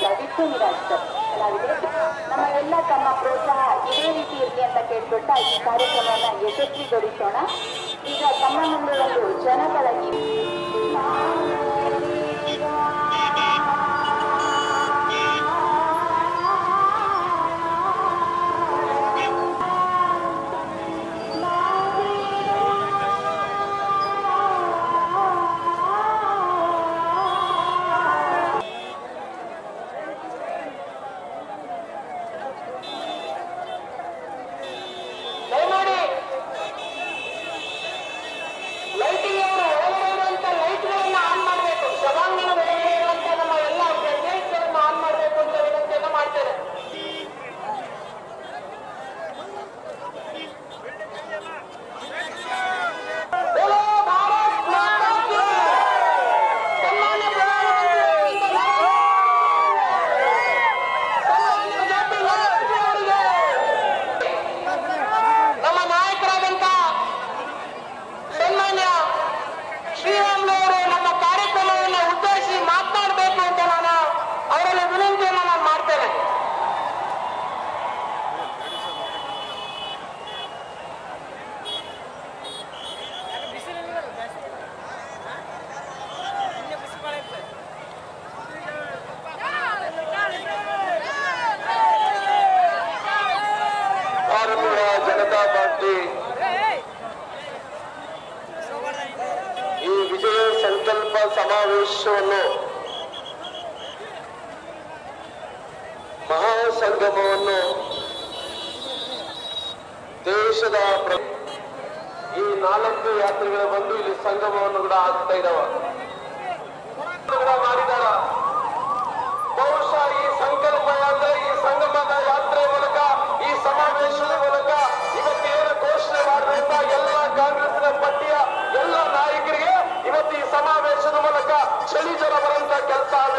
ಶ್ರೀಯುತ Vishnu Mirage sir ಕಲಾವಿದರು ನಮ್ಮ ಎಲ್ಲ ತಮ್ಮ ಪ್ರೋತ್ಸಾಹ ಇದೇ ರೀತಿ ಇರಲಿ ಅಂತ ಕೇಳ್ಕೊಳ್ತಾ ಈ ಕಾರ್ಯಕ್ರಮವನ್ನ ಯಶಸ್ವಿಗೊಳಿಸೋಣ ಈಗ ತಮ್ಮ ಮುಂದೆ ಒಂದು ಜನಪದ ಗೀತೆ ದಯಮಾಡಿ ಲೈಟಿಂಗ್ ಅವರು ಒಳಗಡೆ ಇರುವಂತ ಲೈಟ್ಗಳನ್ನ ಆನ್ ಮಾಡಬೇಕು ಸಭಾಂಗಣ ಒಳಗಡೆ ಇರುವಂತ ನಮ್ಮ ಎಲ್ಲ ಗಳನ್ನ ಆನ್ ಮಾಡಬೇಕು ಅಂತ ವಿನಂತಿಯನ್ನ ಮಾಡ್ತೇನೆ बोलो भारत माता की सन्मान्य प्रधानमंत्री ಸನ್ಮಾನ್ಯ ಜಾತಿ ಲಕ್ಷ್ಮಿ ಅವರಿಗೆ ನಮ್ಮ ನಾಯಕರಾದಂತ ಸನ್ಮಾನ್ಯ ಶ್ರೀರಾಮ್ಲು ಅವರು ನಮ್ಮ ಕಾರ್ಯಕ್ರಮವನ್ನು ಉದ್ದೇಶಿಸಿ ಮಾತನಾಡಬೇಕು ಅಂತ ನಾನು ಅವರಲ್ಲಿ ವಿನಂತಿಯನ್ನು ನಾನು ಮಾಡ್ತೇನೆ ಭಾರತೀಯ ಜನತಾ ಪಾರ್ಟಿ ಈ ವಿಜಯ ಸಂಕಲ್ಪ ಸಮಾವೇಶವನ್ನು ಮಹಾಸಂಗಮವನ್ನು ದೇಶದ ಪ್ರ- ಈ ನಾಲ್ಕು ಯಾತ್ರೆಗಳು ಬಂದು ಇಲ್ಲಿ ಸಂಗಮವನ್ನು ಕೂಡ ಆಗ್ತಾ ಇದಾವ ಕೂಡ ಮಾಡಿದಾರ ಬಹುಶಃ ಈ ಸಂಕಲ್ಪ ಯಾತ್ರೆ ಈ ಸಂಗಮದ ಯಾತ್ರೆ ಮೂಲಕ ಈ ಸಮಾವೇಶದ ಮೂಲಕ ಇವತ್ತು ಏನು ಘೋಷಣೆ ಮಾಡಿದಂತ ಎಲ್ಲ ಕಾಂಗ್ರೆಸ್ನ ಪಟ್ಟಿಯ ಎಲ್ಲ ನಾಯಕರಿಗೆ ಇವತ್ತು ಈ ಸಮಾವೇಶದ ಮೂಲಕ ಚಳಿ ಜ್ವರ ಬರುವಂತ ಕೆಲಸ